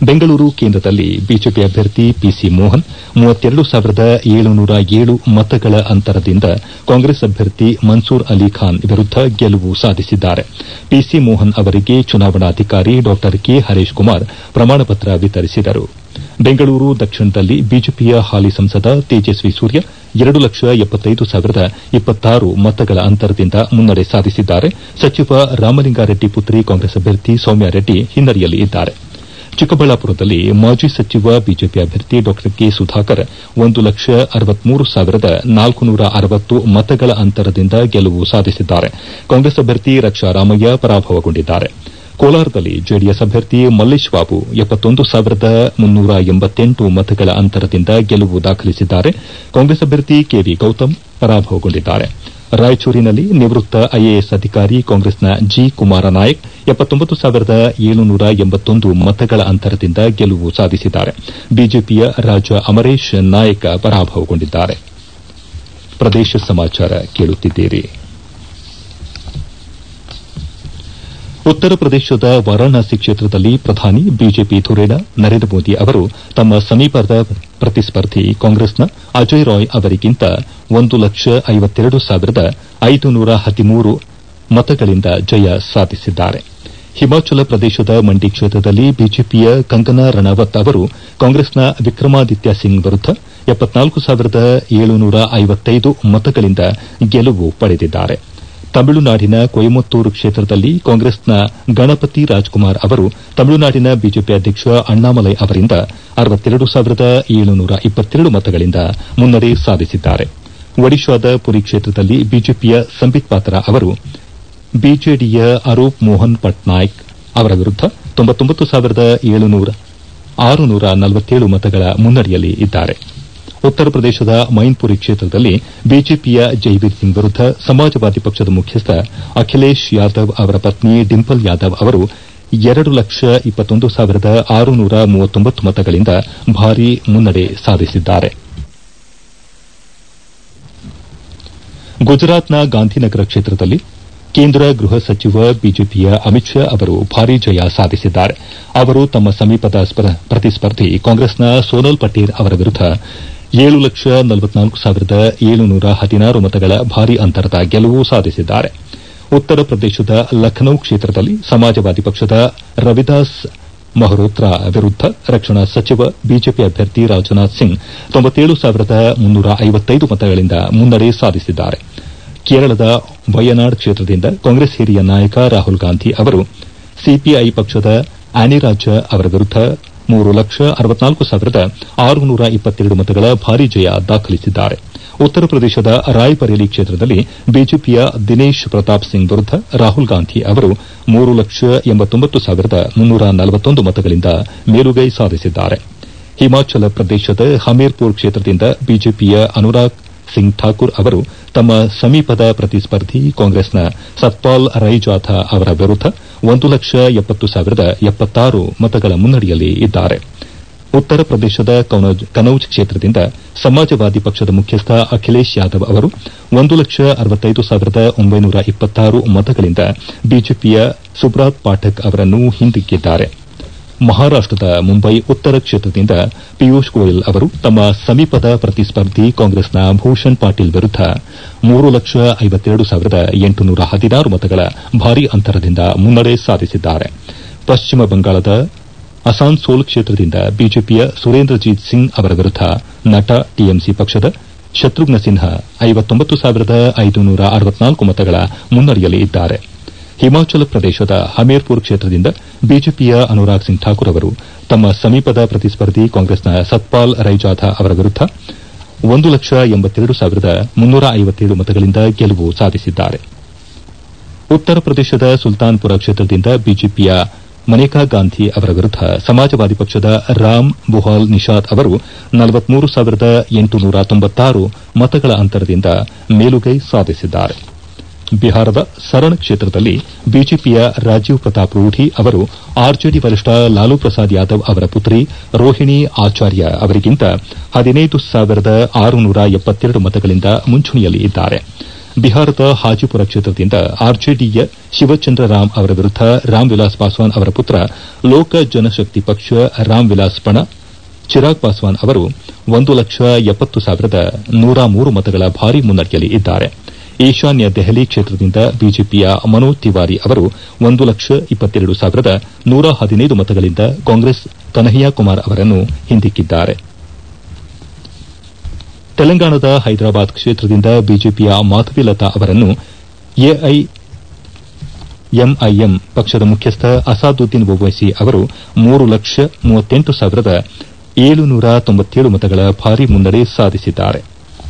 ಬೆಂಗಳೂರು ಕೇಂದ್ರದಲ್ಲಿ ಬಿಜೆಪಿ ಅಭ್ಯರ್ಥಿ ಪಿಸಿ ಮೋಹನ್ ಮೂವತ್ತೆರಡು ಸಾವಿರದ ಏಳುನೂರ ಏಳು ಮತಗಳ ಅಂತರದಿಂದ ಕಾಂಗ್ರೆಸ್ ಅಭ್ಯರ್ಥಿ ಮನ್ಸೂರ್ ಅಲಿ ಖಾನ್ ವಿರುದ್ದ ಗೆಲುವು ಸಾಧಿಸಿದ್ದಾರೆ ಪಿಸಿ ಮೋಹನ್ ಅವರಿಗೆ ಚುನಾವಣಾಧಿಕಾರಿ ಡಾ ಕೆ ಹರೀಶ್ ಕುಮಾರ್ ಪ್ರಮಾಣಪತ್ರ ವಿತರಿಸಿದರು ಬೆಂಗಳೂರು ದಕ್ಷಿಣದಲ್ಲಿ ಬಿಜೆಪಿಯ ಹಾಲಿ ಸಂಸದ ತೇಜಸ್ವಿ ಸೂರ್ಯ ಎರಡು ಲಕ್ಷ ಎಪ್ಪತ್ತೈದು ಸಾವಿರದ ಇಪ್ಪತ್ತಾರು ಮತಗಳ ಅಂತರದಿಂದ ಮುನ್ನಡೆ ಸಾಧಿಸಿದ್ದಾರೆ ಸಚಿವ ರಾಮಲಿಂಗಾರೆಡ್ಡಿ ಪುತ್ರಿ ಕಾಂಗ್ರೆಸ್ ಅಭ್ಯರ್ಥಿ ಸೌಮ್ಯಾರೆಡ್ಡಿ ಹಿನ್ನಡೆಯಲ್ಲಿ ಇದ್ದಾರೆ ಚಿಕ್ಕಬಳ್ಳಾಪುರದಲ್ಲಿ ಮಾಜಿ ಸಚಿವ ಬಿಜೆಪಿ ಅಭ್ಯರ್ಥಿ ಡಾ ಕೆ ಸುಧಾಕರ್ ಒಂದು ಲಕ್ಷ ಅರವತ್ಮೂರು ಸಾವಿರದ ನಾಲ್ಕುನೂರ ಅರವತ್ತು ಮತಗಳ ಅಂತರದಿಂದ ಗೆಲುವು ಸಾಧಿಸಿದ್ದಾರೆ ಕಾಂಗ್ರೆಸ್ ಅಭ್ಯರ್ಥಿ ರಕ್ಷಾ ರಾಮಯ್ಯ ಪರಾಭವಗೊಂಡಿದ್ದಾರೆ ಕೋಲಾರದಲ್ಲಿ ಜೆಡಿಎಸ್ ಅಭ್ಯರ್ಥಿ ಮಲ್ಲೇಶ್ ಬಾಬು ಎಪ್ಪತ್ತೊಂದು ಸಾವಿರದ ಮುನ್ನೂರ ಎಂಬತ್ತೆಂಟು ಮತಗಳ ಅಂತರದಿಂದ ಗೆಲುವು ದಾಖಲಿಸಿದ್ದಾರೆ ಕಾಂಗ್ರೆಸ್ ಅಭ್ಯರ್ಥಿ ಕೆವಿ ಗೌತಮ್ ಪರಾಭವಗೊಂಡಿದ್ದಾರೆ ರಾಯಚೂರಿನಲ್ಲಿ ನಿವೃತ್ತ ಐಎಎಸ್ ಅಧಿಕಾರಿ ಕಾಂಗ್ರೆಸ್ನ ಜಿ ಕುಮಾರ ನಾಯಕ್ ಎಪ್ಪತ್ತೊಂಬತ್ತು ಸಾವಿರದ ಏಳುನೂರ ಎಂಬತ್ತೊಂದು ಮತಗಳ ಅಂತರದಿಂದ ಗೆಲುವು ಸಾಧಿಸಿದ್ದಾರೆ ಬಿಜೆಪಿಯ ರಾಜ ಅಮರೇಶ್ ನಾಯಕ್ ಪರಾಭವಗೊಂಡಿದ್ದಾರೆ ಪ್ರದೇಶ ಸಮಾಚಾರ ಕೇಳುತ್ತಿದ್ದೀರಿ ಉತ್ತರ ಪ್ರದೇಶದ ವಾರಾಣಸಿ ಕ್ಷೇತ್ರದಲ್ಲಿ ಪ್ರಧಾನಿ ಬಿಜೆಪಿ ಧುರೀಣ ನರೇಂದ್ರ ಮೋದಿ ಅವರು ತಮ್ಮ ಸಮೀಪದ ಪ್ರತಿಸ್ಪರ್ಧಿ ಕಾಂಗ್ರೆಸ್ನ ಅಜಯ್ ರಾಯ್ ಅವರಿಗಿಂತ ಒಂದು ಲಕ್ಷ ಐವತ್ತೆರಡು ಸಾವಿರದ ಐದುನೂರ ಹದಿಮೂರು ಮತಗಳಿಂದ ಜಯ ಸಾಧಿಸಿದ್ದಾರೆ ಹಿಮಾಚಲ ಪ್ರದೇಶದ ಮಂಡಿ ಕ್ಷೇತ್ರದಲ್ಲಿ ಬಿಜೆಪಿಯ ಕಂಗನಾ ರಣಾವತ್ ಅವರು ಕಾಂಗ್ರೆಸ್ನ ವಿಕ್ರಮಾದಿತ್ಯ ಸಿಂಗ್ ವಿರುದ್ದ ಎಪ್ಪತ್ನಾಲ್ಕು ಸಾವಿರದ ಏಳುನೂರ ಐವತ್ತೈದು ಮತಗಳಿಂದ ಗೆಲುವು ಪಡೆದಿದ್ದಾರೆ ತಮಿಳುನಾಡಿನ ಕೊಯಮತ್ತೂರು ಕ್ಷೇತ್ರದಲ್ಲಿ ಕಾಂಗ್ರೆಸ್ನ ಗಣಪತಿ ರಾಜ್ಕುಮಾರ್ ಅವರು ತಮಿಳುನಾಡಿನ ಬಿಜೆಪಿ ಅಧ್ಯಕ್ಷ ಅಣ್ಣಾಮಲೈ ಅವರಿಂದ ಅರವತ್ತೆರಡು ಸಾವಿರದ ಏಳುನೂರ ಇಪ್ಪತ್ತೆರಡು ಮತಗಳಿಂದ ಮುನ್ನಡೆ ಸಾಧಿಸಿದ್ದಾರೆ ಒಡಿಶಾದ ಪುರಿ ಕ್ಷೇತ್ರದಲ್ಲಿ ಬಿಜೆಪಿಯ ಸಂಬಿತ್ ಪಾತ್ರ ಅವರು ಬಿಜೆಡಿಯ ಅರೂಪ್ ಮೋಹನ್ ಪಟ್ನಾಯಕ್ ಅವರ ವಿರುದ್ದ ತೊಂಬತ್ತೊಂಬತ್ತು ಸಾವಿರದ ಆರುನೂರ ನಲವತ್ತೇಳು ಮತಗಳ ಮುನ್ನಡೆಯಲ್ಲಿ ಇದ್ದಾರೆ ಉತ್ತರ ಪ್ರದೇಶದ ಮೈನ್ಪುರಿ ಕ್ಷೇತ್ರದಲ್ಲಿ ಬಿಜೆಪಿಯ ಜೈವೀರ್ ಸಿಂಗ್ ವಿರುದ್ದ ಸಮಾಜವಾದಿ ಪಕ್ಷದ ಮುಖ್ಯಸ್ಥ ಅಖಿಲೇಶ್ ಯಾದವ್ ಅವರ ಪತ್ನಿ ಡಿಂಪಲ್ ಯಾದವ್ ಅವರು ಎರಡು ಲಕ್ಷ ಇಪ್ಪತ್ತೊಂದು ಸಾವಿರದ ಆರುನೂರ ಮೂವತ್ತೊಂಬತ್ತು ಮತಗಳಿಂದ ಭಾರೀ ಮುನ್ನಡೆ ಸಾಧಿಸಿದ್ದಾರೆ ಗುಜರಾತ್ನ ಗಾಂಧಿನಗರ ಕ್ಷೇತ್ರದಲ್ಲಿ ಕೇಂದ್ರ ಗೃಹ ಸಚಿವ ಬಿಜೆಪಿಯ ಅಮಿತ್ ಶಾ ಅವರು ಭಾರೀ ಜಯ ಸಾಧಿಸಿದ್ದಾರೆ ಅವರು ತಮ್ಮ ಸಮೀಪದ ಪ್ರತಿಸ್ಪರ್ಧಿ ಕಾಂಗ್ರೆಸ್ನ ಸೋನಲ್ ಪಟೇಲ್ ಅವರ ವಿರುದ್ದ ಏಳು ಲಕ್ಷ ನಲವತ್ನಾಲ್ಕು ಸಾವಿರದ ಏಳುನೂರ ಹದಿನಾರು ಮತಗಳ ಭಾರೀ ಅಂತರದ ಗೆಲುವು ಸಾಧಿಸಿದ್ದಾರೆ ಉತ್ತರ ಪ್ರದೇಶದ ಲಖನೌ ಕ್ಷೇತ್ರದಲ್ಲಿ ಸಮಾಜವಾದಿ ಪಕ್ಷದ ರವಿದಾಸ್ ಮಹರೋತ್ರಾ ವಿರುದ್ದ ರಕ್ಷಣಾ ಸಚಿವ ಬಿಜೆಪಿ ಅಭ್ಯರ್ಥಿ ರಾಜನಾಥ್ ಸಿಂಗ್ ತೊಂಬತ್ತೇಳು ಸಾವಿರದ ಮುನ್ನೂರ ಐವತ್ತೈದು ಮತಗಳಿಂದ ಮುನ್ನಡೆ ಸಾಧಿಸಿದ್ದಾರೆ ಕೇರಳದ ವಯನಾಡ್ ಕ್ಷೇತ್ರದಿಂದ ಕಾಂಗ್ರೆಸ್ ಹಿರಿಯ ನಾಯಕ ರಾಹುಲ್ ಗಾಂಧಿ ಅವರು ಸಿಪಿಐ ಪಕ್ಷದ ಆನಿರಾಜ ಅವರ ವಿರುದ್ದ ಮೂರು ಲಕ್ಷ ಅರವತ್ನಾಲ್ಕು ಸಾವಿರದ ಆರುನೂರ ಇಪ್ಪತ್ತೆರಡು ಮತಗಳ ಭಾರೀ ಜಯ ದಾಖಲಿಸಿದ್ದಾರೆ ಉತ್ತರ ಪ್ರದೇಶದ ರಾಯ್ಬರೇಲಿ ಕ್ಷೇತ್ರದಲ್ಲಿ ಬಿಜೆಪಿಯ ದಿನೇಶ್ ಪ್ರತಾಪ್ ಸಿಂಗ್ ವಿರುದ್ದ ರಾಹುಲ್ ಗಾಂಧಿ ಅವರು ಮೂರು ಲಕ್ಷ ಎಂಬತ್ತೊಂಬತ್ತು ಸಾವಿರದ ಮುನ್ನೂರ ನಲವತ್ತೊಂದು ಮತಗಳಿಂದ ಮೇಲುಗೈ ಸಾಧಿಸಿದ್ದಾರೆ ಹಿಮಾಚಲ ಪ್ರದೇಶದ ಹಮೀರ್ಪುರ್ ಕ್ಷೇತ್ರದಿಂದ ಬಿಜೆಪಿಯ ಅನುರಾಗ್ ಸಿಂಗ್ ಠಾಕೂರ್ ಅವರು ತಮ್ಮ ಸಮೀಪದ ಪ್ರತಿಸ್ಪರ್ಧಿ ಕಾಂಗ್ರೆಸ್ನ ಸತ್ಪಾಲ್ ರೈಜಾಥಾ ಅವರ ವಿರುದ್ದ ಒಂದು ಲಕ್ಷ ಎಪ್ಪತ್ತು ಸಾವಿರದ ಎಪ್ಪತ್ತಾರು ಮತಗಳ ಮುನ್ನಡೆಯಲ್ಲಿ ಇದ್ದಾರೆ ಉತ್ತರ ಪ್ರದೇಶದ ಕನೌಜ್ ಕ್ಷೇತ್ರದಿಂದ ಸಮಾಜವಾದಿ ಪಕ್ಷದ ಮುಖ್ಯಸ್ಥ ಅಖಿಲೇಶ್ ಯಾದವ್ ಅವರು ಒಂದು ಲಕ್ಷ ಅರವತ್ತೈದು ಸಾವಿರದ ಒಂಬೈನೂರ ಇಪ್ಪತ್ತಾರು ಮತಗಳಿಂದ ಬಿಜೆಪಿಯ ಸುಬ್ರಾತ್ ಪಾಠಕ್ ಅವರನ್ನು ಹಿಂದಿಕ್ಕಿದ್ದಾರೆ ಮಹಾರಾಷ್ಟದ ಮುಂಬೈ ಉತ್ತರ ಕ್ಷೇತ್ರದಿಂದ ಪಿಯೂಷ್ ಗೋಯಲ್ ಅವರು ತಮ್ಮ ಸಮೀಪದ ಪ್ರತಿಸ್ಪರ್ಧಿ ಕಾಂಗ್ರೆಸ್ನ ಭೂಷಣ್ ಪಾಟೀಲ್ ವಿರುದ್ದ ಮೂರು ಲಕ್ಷ ಐವತ್ತೆರಡು ಸಾವಿರದ ಎಂಟುನೂರ ಹದಿನಾರು ಮತಗಳ ಭಾರೀ ಅಂತರದಿಂದ ಮುನ್ನಡೆ ಸಾಧಿಸಿದ್ದಾರೆ ಪಶ್ಚಿಮ ಬಂಗಾಳದ ಅಸಾನ್ಸೋಲ್ ಕ್ಷೇತ್ರದಿಂದ ಬಿಜೆಪಿಯ ಸುರೇಂದ್ರಜೀತ್ ಸಿಂಗ್ ಅವರ ವಿರುದ್ದ ನಟ ಟಿಎಂಸಿ ಪಕ್ಷದ ಶತ್ರುಘ್ನ ಸಿನ್ಹಾ ಐವತ್ತೊಂಬತ್ತು ಸಾವಿರದ ಐದುನೂರ ಅರವತ್ನಾಲ್ಕು ಮತಗಳ ಮುನ್ನಡೆಯಲ್ಲಿ ಇದ್ದಾರೆ ಹಿಮಾಚಲ ಪ್ರದೇಶದ ಹಮೀರ್ಪುರ್ ಕ್ಷೇತ್ರದಿಂದ ಬಿಜೆಪಿಯ ಅನುರಾಗ್ ಸಿಂಗ್ ಠಾಕೂರ್ ಅವರು ತಮ್ಮ ಸಮೀಪದ ಪ್ರತಿಸ್ಪರ್ಧಿ ಕಾಂಗ್ರೆಸ್ನ ಸತ್ಪಾಲ್ ರೈಜಾಥಾ ಅವರ ವಿರುದ್ದ ಒಂದು ಲಕ್ಷ ಎಂಬತ್ತೆರಡು ಸಾವಿರದ ಮುನ್ನೂರ ಐವತ್ತೇಳು ಮತಗಳಿಂದ ಗೆಲುವು ಸಾಧಿಸಿದ್ದಾರೆ ಉತ್ತರ ಪ್ರದೇಶದ ಸುಲ್ತಾನ್ಪುರ ಕ್ಷೇತ್ರದಿಂದ ಬಿಜೆಪಿಯ ಮನೇಕಾ ಗಾಂಧಿ ಅವರ ವಿರುದ್ದ ಸಮಾಜವಾದಿ ಪಕ್ಷದ ರಾಮ್ ಬುಹಾಲ್ ನಿಷಾದ್ ಅವರು ನಲವತ್ಮೂರು ಸಾವಿರದ ಎಂಟುನೂರ ತೊಂಬತ್ತಾರು ಮತಗಳ ಅಂತರದಿಂದ ಮೇಲುಗೈ ಸಾಧಿಸಿದ್ದಾರೆ ಬಿಹಾರದ ಸರಣ್ ಕ್ಷೇತ್ರದಲ್ಲಿ ಬಿಜೆಪಿಯ ರಾಜೀವ್ ಪ್ರತಾಪ್ ರೂಢಿ ಅವರು ಆರ್ಜೆಡಿ ವರಿಷ್ಠ ಲಾಲೂ ಪ್ರಸಾದ್ ಯಾದವ್ ಅವರ ಪುತ್ರಿ ರೋಹಿಣಿ ಆಚಾರ್ಯ ಅವರಿಗಿಂತ ಹದಿನೈದು ಸಾವಿರದ ಆರುನೂರ ಎಪ್ಪತ್ತೆರಡು ಮತಗಳಿಂದ ಮುಂಚೂಣಿಯಲ್ಲಿ ಇದ್ದಾರೆ ಬಿಹಾರದ ಹಾಜಿಪುರ ಕ್ಷೇತ್ರದಿಂದ ಆರ್ಜೆಡಿಯ ಶಿವಚಂದ್ರ ರಾಮ್ ಅವರ ವಿರುದ್ದ ರಾಮ್ ವಿಲಾಸ್ ಪಾಸ್ವಾನ್ ಅವರ ಪುತ್ರ ಲೋಕ ಜನಶಕ್ತಿ ಪಕ್ಷ ರಾಮ್ ವಿಲಾಸ್ ಪಣ ಚಿರಾಗ್ ಪಾಸ್ವಾನ್ ಅವರು ಒಂದು ಲಕ್ಷ ಎಪ್ಪತ್ತು ಸಾವಿರದ ನೂರ ಮೂರು ಮತಗಳ ಭಾರಿ ಮುನ್ನಡೆಯಲ್ಲಿ ಇದ್ದಾರೆ ಈಶಾನ್ಯ ದೆಹಲಿ ಕ್ಷೇತ್ರದಿಂದ ಬಿಜೆಪಿಯ ಮನೋಜ್ ತಿವಾರಿ ಅವರು ಒಂದು ಲಕ್ಷ ಇಪ್ಪತ್ತೆರಡು ಸಾವಿರದ ನೂರ ಹದಿನೈದು ಮತಗಳಿಂದ ಕಾಂಗ್ರೆಸ್ ಕನ್ಹಯ್ಯ ಕುಮಾರ್ ಅವರನ್ನು ಹಿಂದಿಕ್ಕಿದ್ದಾರೆ ತೆಲಂಗಾಣದ ಹೈದರಾಬಾದ್ ಕ್ಷೇತ್ರದಿಂದ ಬಿಜೆಪಿಯ ಮಾಧವಿಲತಾ ಅವರನ್ನು ಎಐಎಂಐಎಂ ಪಕ್ಷದ ಮುಖ್ಯಸ್ಥ ಅಸಾದುದ್ದೀನ್ ಒವೈಸಿ ಅವರು ಮೂರು ಲಕ್ಷ ಮೂವತ್ತೆಂಟು ಸಾವಿರದ ಏಳುನೂರ ತೊಂಬತ್ತೇಳು ಮತಗಳ ಭಾರಿ ಮುನ್ನಡೆ ಸಾಧಿಸಿದ್ದಾರೆ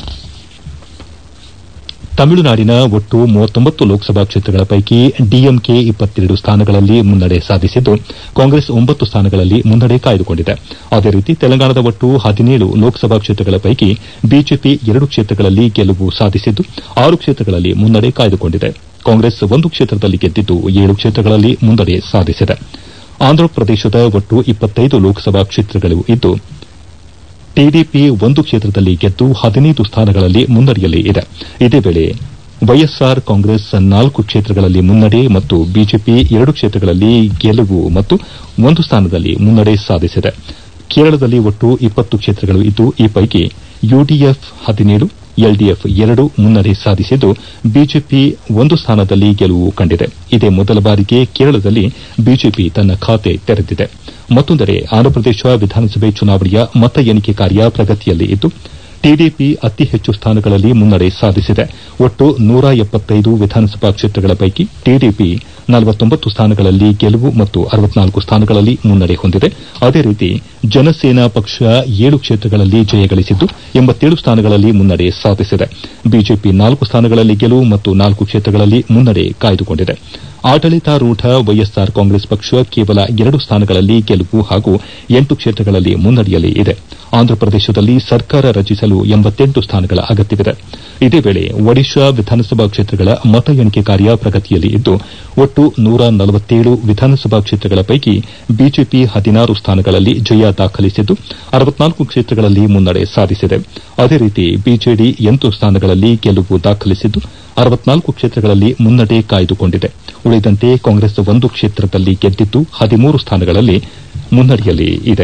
ತಮಿಳುನಾಡಿನ ಒಟ್ಟು ಮೂವತ್ತೊಂಬತ್ತು ಲೋಕಸಭಾ ಕ್ಷೇತ್ರಗಳ ಪೈಕಿ ಡಿಎಂಕೆ ಇಪ್ಪತ್ತೆರಡು ಸ್ಥಾನಗಳಲ್ಲಿ ಮುನ್ನಡೆ ಸಾಧಿಸಿದ್ದು ಕಾಂಗ್ರೆಸ್ ಒಂಬತ್ತು ಸ್ಥಾನಗಳಲ್ಲಿ ಮುನ್ನಡೆ ಕಾಯ್ದುಕೊಂಡಿದೆ ಅದೇ ರೀತಿ ತೆಲಂಗಾಣದ ಒಟ್ಟು ಹದಿನೇಳು ಲೋಕಸಭಾ ಕ್ಷೇತ್ರಗಳ ಪೈಕಿ ಬಿಜೆಪಿ ಎರಡು ಕ್ಷೇತ್ರಗಳಲ್ಲಿ ಗೆಲುವು ಸಾಧಿಸಿದ್ದು ಆರು ಕ್ಷೇತ್ರಗಳಲ್ಲಿ ಮುನ್ನಡೆ ಕಾಯ್ದುಕೊಂಡಿದೆ ಕಾಂಗ್ರೆಸ್ ಒಂದು ಕ್ಷೇತ್ರದಲ್ಲಿ ಗೆದ್ದಿದ್ದು ಏಳು ಕ್ಷೇತ್ರಗಳಲ್ಲಿ ಮುನ್ನಡೆ ಸಾಧಿಸಿದೆ ಆಂಧ್ರಪ್ರದೇಶದ ಒಟ್ಟು ಇಪ್ಪತ್ತೈದು ಲೋಕಸಭಾ ಕ್ಷೇತ್ರಗಳು ಇದ್ದು ಟಿಡಿಪಿ ಒಂದು ಕ್ಷೇತ್ರದಲ್ಲಿ ಗೆದ್ದು ಹದಿನೈದು ಸ್ಥಾನಗಳಲ್ಲಿ ಮುನ್ನಡೆಯಲ್ಲಿ ಇದೆ ಇದೇ ವೇಳೆ ವೈಎಸ್ಆರ್ ಕಾಂಗ್ರೆಸ್ ನಾಲ್ಕು ಕ್ಷೇತ್ರಗಳಲ್ಲಿ ಮುನ್ನಡೆ ಮತ್ತು ಬಿಜೆಪಿ ಎರಡು ಕ್ಷೇತ್ರಗಳಲ್ಲಿ ಗೆಲುವು ಮತ್ತು ಒಂದು ಸ್ಥಾನದಲ್ಲಿ ಮುನ್ನಡೆ ಸಾಧಿಸಿದೆ ಕೇರಳದಲ್ಲಿ ಒಟ್ಟು ಇಪ್ಪತ್ತು ಕ್ಷೇತ್ರಗಳು ಇದ್ದು ಈ ಪೈಕಿ ಯುಡಿಎಫ್ ಹದಿನೇಳು ಎಲ್ಡಿಎಫ್ ಎರಡು ಮುನ್ನಡೆ ಸಾಧಿಸಿದ್ದು ಬಿಜೆಪಿ ಒಂದು ಸ್ಥಾನದಲ್ಲಿ ಗೆಲುವು ಕಂಡಿದೆ ಇದೇ ಮೊದಲ ಬಾರಿಗೆ ಕೇರಳದಲ್ಲಿ ಬಿಜೆಪಿ ತನ್ನ ಖಾತೆ ತೆರೆದಿದೆ ಮತ್ತೊಂದೆಡೆ ಆಂಧ್ರಪ್ರದೇಶ ವಿಧಾನಸಭೆ ಚುನಾವಣೆಯ ಮತ ಎಣಿಕೆ ಕಾರ್ಯ ಪ್ರಗತಿಯಲ್ಲಿ ಇದ್ದು ಟಿಡಿಪಿ ಅತಿ ಹೆಚ್ಚು ಸ್ಥಾನಗಳಲ್ಲಿ ಮುನ್ನಡೆ ಸಾಧಿಸಿದೆ ಒಟ್ಟು ನೂರ ಎಪ್ಪತ್ತೈದು ವಿಧಾನಸಭಾ ಕ್ಷೇತ್ರಗಳ ಪೈಕಿ ಟಿಡಿಪಿ ನಲವತ್ತೊಂಬತ್ತು ಸ್ಥಾನಗಳಲ್ಲಿ ಗೆಲುವು ಮತ್ತು ಅರವತ್ನಾಲ್ಕು ಸ್ಥಾನಗಳಲ್ಲಿ ಮುನ್ನಡೆ ಹೊಂದಿದೆ ಅದೇ ರೀತಿ ಜನಸೇನಾ ಪಕ್ಷ ಏಳು ಕ್ಷೇತ್ರಗಳಲ್ಲಿ ಜಯಗಳಿಸಿದ್ದು ಎಂಬತ್ತೇಳು ಸ್ಥಾನಗಳಲ್ಲಿ ಮುನ್ನಡೆ ಸಾಧಿಸಿದೆ ಬಿಜೆಪಿ ನಾಲ್ಕು ಸ್ಥಾನಗಳಲ್ಲಿ ಗೆಲುವು ಮತ್ತು ನಾಲ್ಕು ಕ್ಷೇತ್ರಗಳಲ್ಲಿ ಮುನ್ನಡೆ ಕಾಯ್ದುಕೊಂಡಿದೆ ಆಡಳಿತಾರೂಢ ವೈಎಸ್ಆರ್ ಕಾಂಗ್ರೆಸ್ ಪಕ್ಷ ಕೇವಲ ಎರಡು ಸ್ಥಾನಗಳಲ್ಲಿ ಗೆಲುವು ಹಾಗೂ ಎಂಟು ಕ್ಷೇತ್ರಗಳಲ್ಲಿ ಮುನ್ನಡೆಯಲ್ಲಿ ಇದೆ ಆಂಧ್ರಪ್ರದೇಶದಲ್ಲಿ ಸರ್ಕಾರ ರಚಿಸಲು ಎಂಬತ್ತೆಂಟು ಸ್ಥಾನಗಳ ಅಗತ್ಯವಿದೆ ಇದೇ ವೇಳೆ ಒಡಿಶಾ ವಿಧಾನಸಭಾ ಕ್ಷೇತ್ರಗಳ ಮತ ಎಣಿಕೆ ಕಾರ್ಯ ಪ್ರಗತಿಯಲ್ಲಿ ಇದ್ದು ಒಟ್ಟು ನೂರ ನಲವತ್ತೇಳು ವಿಧಾನಸಭಾ ಕ್ಷೇತ್ರಗಳ ಪೈಕಿ ಬಿಜೆಪಿ ಹದಿನಾರು ಸ್ಥಾನಗಳಲ್ಲಿ ಜಯ ದಾಖಲಿಸಿದ್ದು ಅರವತ್ನಾಲ್ಕು ಕ್ಷೇತ್ರಗಳಲ್ಲಿ ಮುನ್ನಡೆ ಸಾಧಿಸಿದೆ ಅದೇ ರೀತಿ ಬಿಜೆಡಿ ಎಂಟು ಸ್ಥಾನಗಳಲ್ಲಿ ಗೆಲುವು ದಾಖಲಿಸಿದ್ದು ಅರವತ್ನಾಲ್ಕು ಕ್ಷೇತ್ರಗಳಲ್ಲಿ ಮುನ್ನಡೆ ಕಾಯ್ದುಕೊಂಡಿದೆ ಉಳಿದಂತೆ ಕಾಂಗ್ರೆಸ್ ಒಂದು ಕ್ಷೇತ್ರದಲ್ಲಿ ಗೆದ್ದಿದ್ದು ಹದಿಮೂರು ಸ್ಥಾನಗಳಲ್ಲಿ ಮುನ್ನಡೆಯಲ್ಲಿ ಇದೆ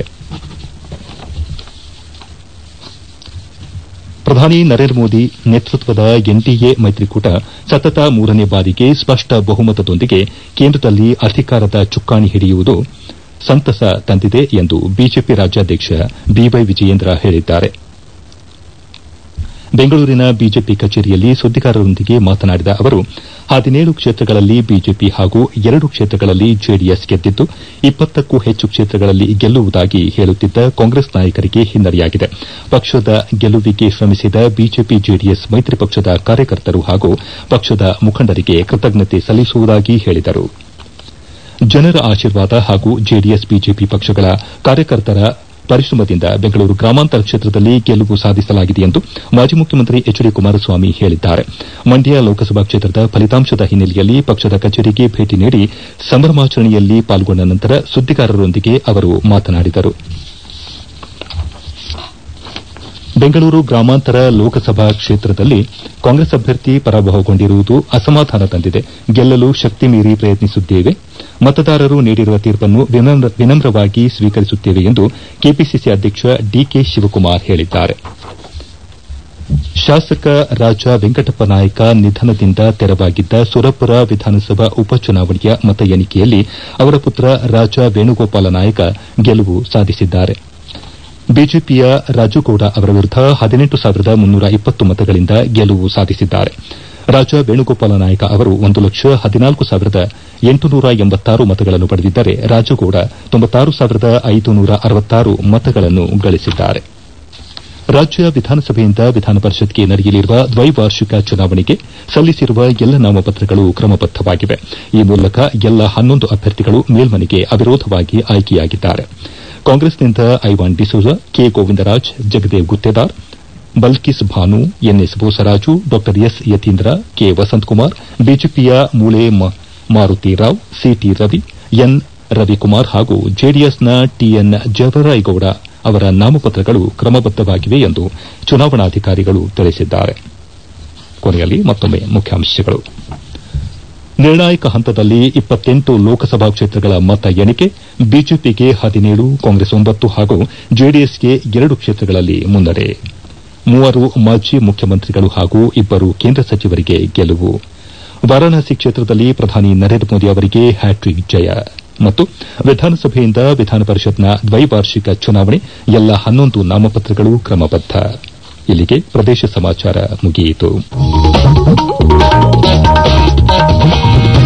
ಪ್ರಧಾನಿ ನರೇಂದ್ರ ಮೋದಿ ನೇತೃತ್ವದ ಎನ್ಡಿಎ ಮೈತ್ರಿಕೂಟ ಸತತ ಮೂರನೇ ಬಾರಿಗೆ ಸ್ಪಷ್ಟ ಬಹುಮತದೊಂದಿಗೆ ಕೇಂದ್ರದಲ್ಲಿ ಅಧಿಕಾರದ ಚುಕ್ಕಾಣಿ ಹಿಡಿಯುವುದು ಸಂತಸ ತಂದಿದೆ ಎಂದು ಬಿಜೆಪಿ ರಾಜ್ಯಾಧ್ಯಕ್ಷ ಬಿವೈ ವಿಜಯೇಂದ್ರ ಹೇಳಿದ್ದಾರೆ ಬೆಂಗಳೂರಿನ ಬಿಜೆಪಿ ಕಚೇರಿಯಲ್ಲಿ ಸುದ್ದಿಗಾರರೊಂದಿಗೆ ಮಾತನಾಡಿದ ಅವರು ಹದಿನೇಳು ಕ್ಷೇತ್ರಗಳಲ್ಲಿ ಬಿಜೆಪಿ ಹಾಗೂ ಎರಡು ಕ್ಷೇತ್ರಗಳಲ್ಲಿ ಜೆಡಿಎಸ್ ಗೆದ್ದಿದ್ದು ಇಪ್ಪತ್ತಕ್ಕೂ ಹೆಚ್ಚು ಕ್ಷೇತ್ರಗಳಲ್ಲಿ ಗೆಲ್ಲುವುದಾಗಿ ಹೇಳುತ್ತಿದ್ದ ಕಾಂಗ್ರೆಸ್ ನಾಯಕರಿಗೆ ಹಿನ್ನಡೆಯಾಗಿದೆ ಪಕ್ಷದ ಗೆಲುವಿಗೆ ಶ್ರಮಿಸಿದ ಬಿಜೆಪಿ ಜೆಡಿಎಸ್ ಮೈತ್ರಿ ಪಕ್ಷದ ಕಾರ್ಯಕರ್ತರು ಹಾಗೂ ಪಕ್ಷದ ಮುಖಂಡರಿಗೆ ಕೃತಜ್ಞತೆ ಸಲ್ಲಿಸುವುದಾಗಿ ಹೇಳಿದರು ಜನರ ಆಶೀರ್ವಾದ ಹಾಗೂ ಜೆಡಿಎಸ್ ಬಿಜೆಪಿ ಪಕ್ಷಗಳ ಕಾರ್ಯಕರ್ತರ ಪರಿಶ್ರಮದಿಂದ ಬೆಂಗಳೂರು ಗ್ರಾಮಾಂತರ ಕ್ಷೇತ್ರದಲ್ಲಿ ಗೆಲುವು ಸಾಧಿಸಲಾಗಿದೆ ಎಂದು ಮಾಜಿ ಮುಖ್ಯಮಂತ್ರಿ ಎಚ್ ಡಿ ಕುಮಾರಸ್ವಾಮಿ ಹೇಳಿದ್ದಾರೆ ಮಂಡ್ಯ ಲೋಕಸಭಾ ಕ್ಷೇತ್ರದ ಫಲಿತಾಂಶದ ಹಿನ್ನೆಲೆಯಲ್ಲಿ ಪಕ್ಷದ ಕಚೇರಿಗೆ ಭೇಟಿ ನೀಡಿ ಸಂಭ್ರಮಾಚರಣೆಯಲ್ಲಿ ಪಾಲ್ಗೊಂಡ ನಂತರ ಸುದ್ದಿಗಾರರೊಂದಿಗೆ ಅವರು ಮಾತನಾಡಿದರು ಬೆಂಗಳೂರು ಗ್ರಾಮಾಂತರ ಲೋಕಸಭಾ ಕ್ಷೇತ್ರದಲ್ಲಿ ಕಾಂಗ್ರೆಸ್ ಅಭ್ಯರ್ಥಿ ಪರಾಭವಗೊಂಡಿರುವುದು ಅಸಮಾಧಾನ ತಂದಿದೆ ಗೆಲ್ಲಲು ಶಕ್ತಿ ಮೀರಿ ಪ್ರಯತ್ನಿಸುತ್ತೇವೆ ಮತದಾರರು ನೀಡಿರುವ ತೀರ್ಪನ್ನು ವಿನಮ್ರವಾಗಿ ಸ್ವೀಕರಿಸುತ್ತೇವೆ ಎಂದು ಕೆಪಿಸಿಸಿ ಅಧ್ಯಕ್ಷ ಡಿಕೆ ಶಿವಕುಮಾರ್ ಹೇಳಿದ್ದಾರೆ ಶಾಸಕ ರಾಜ ವೆಂಕಟಪ್ಪ ನಾಯಕ ನಿಧನದಿಂದ ತೆರವಾಗಿದ್ದ ಸುರಪುರ ವಿಧಾನಸಭಾ ಉಪಚುನಾವಣೆಯ ಮತ ಎಣಿಕೆಯಲ್ಲಿ ಅವರ ಪುತ್ರ ರಾಜ ವೇಣುಗೋಪಾಲ ನಾಯಕ ಗೆಲುವು ಸಾಧಿಸಿದ್ದಾರೆ ಬಿಜೆಪಿಯ ರಾಜುಗೌಡ ಅವರ ವಿರುದ್ದ ಹದಿನೆಂಟು ಸಾವಿರದ ಮುನ್ನೂರ ಇಪ್ಪತ್ತು ಮತಗಳಿಂದ ಗೆಲುವು ಸಾಧಿಸಿದ್ದಾರೆ ರಾಜ ವೇಣುಗೋಪಾಲ ನಾಯಕ ಅವರು ಒಂದು ಲಕ್ಷ ಹದಿನಾಲ್ಕು ಸಾವಿರದ ಎಂಟುನೂರ ಎಂಬತ್ತಾರು ಮತಗಳನ್ನು ಪಡೆದಿದ್ದರೆ ರಾಜಗೌಡ ತೊಂಬತ್ತಾರು ಸಾವಿರದ ಐದುನೂರ ಅರವತ್ತಾರು ಮತಗಳನ್ನು ಗಳಿಸಿದ್ದಾರೆ ರಾಜ್ಯ ವಿಧಾನಸಭೆಯಿಂದ ವಿಧಾನ ಪರಿಷತ್ಗೆ ನಡೆಯಲಿರುವ ದ್ವೈವಾರ್ಷಿಕ ಚುನಾವಣೆಗೆ ಸಲ್ಲಿಸಿರುವ ಎಲ್ಲ ನಾಮಪತ್ರಗಳು ಕ್ರಮಬದ್ದವಾಗಿವೆ ಈ ಮೂಲಕ ಎಲ್ಲ ಹನ್ನೊಂದು ಅಭ್ಯರ್ಥಿಗಳು ಮೇಲ್ಮನೆಗೆ ಅವಿರೋಧವಾಗಿ ಆಯ್ಕೆಯಾಗಿದ್ದಾರೆ ಕಾಂಗ್ರೆಸ್ನಿಂದ Ivan D'Souza K Govindaraj Jagadev Guttedar Balkis Bhanu N S Bosaraju Dr S Yathindra K Vasanthkumar ಬಿಜೆಪಿಯ ಮೂಳೆ ಮಾರುತಿ ರಾವ್ ಸಿಟಿ ರವಿ ಎನ್ ರವಿಕುಮಾರ್ ಹಾಗೂ ಜೆಡಿಎಸ್ನ ಟಿಎನ್ ಜವರಾಯಗೌಡ ಅವರ ನಾಮಪತ್ರಗಳು ಕ್ರಮಬದ್ದವಾಗಿವೆ ಎಂದು ಚುನಾವಣಾಧಿಕಾರಿಗಳು ತಿಳಿಸಿದ್ದಾರೆ ಕೊನೆಯಲ್ಲಿ ಮತ್ತೊಮ್ಮೆ ಮುಖ್ಯಾಂಶಗಳು ನಿರ್ಣಾಯಕ ಹಂತದಲ್ಲಿ ಇಪ್ಪತ್ತೆಂಟು ಲೋಕಸಭಾ ಕ್ಷೇತ್ರಗಳ ಮತ ಎಣಿಕೆ ಬಿಜೆಪಿಗೆ ಹದಿನೇಳು ಕಾಂಗ್ರೆಸ್ ಒಂಬತ್ತು ಹಾಗೂ ಜೆಡಿಎಸ್ಗೆ ಎರಡು ಕ್ಷೇತ್ರಗಳಲ್ಲಿ ಮುನ್ನಡೆ ಮೂವರು ಮಾಜಿ ಮುಖ್ಯಮಂತ್ರಿಗಳು ಹಾಗೂ ಇಬ್ಬರು ಕೇಂದ್ರ ಸಚಿವರಿಗೆ ಗೆಲುವು ವಾರಾಣಸಿ ಕ್ಷೇತ್ರದಲ್ಲಿ ಪ್ರಧಾನಿ ನರೇಂದ್ರ ಮೋದಿ ಅವರಿಗೆ ಹ್ಯಾಟ್ರಿಕ್ ಜಯ ಮತ್ತು ವಿಧಾನಸಭೆಯಿಂದ ವಿಧಾನ ಪರಿಷತ್ನ ದ್ವೈವಾರ್ಷಿಕ ಚುನಾವಣೆ ಎಲ್ಲ ಹನ್ನೊಂದು ನಾಮಪತ್ರಗಳು ಕ್ರಮಬದ್ದ ಇಲ್ಲಿಗೆ ಪ್ರದೇಶ ಸಮಾಚಾರ ಮುಗಿಯಿತು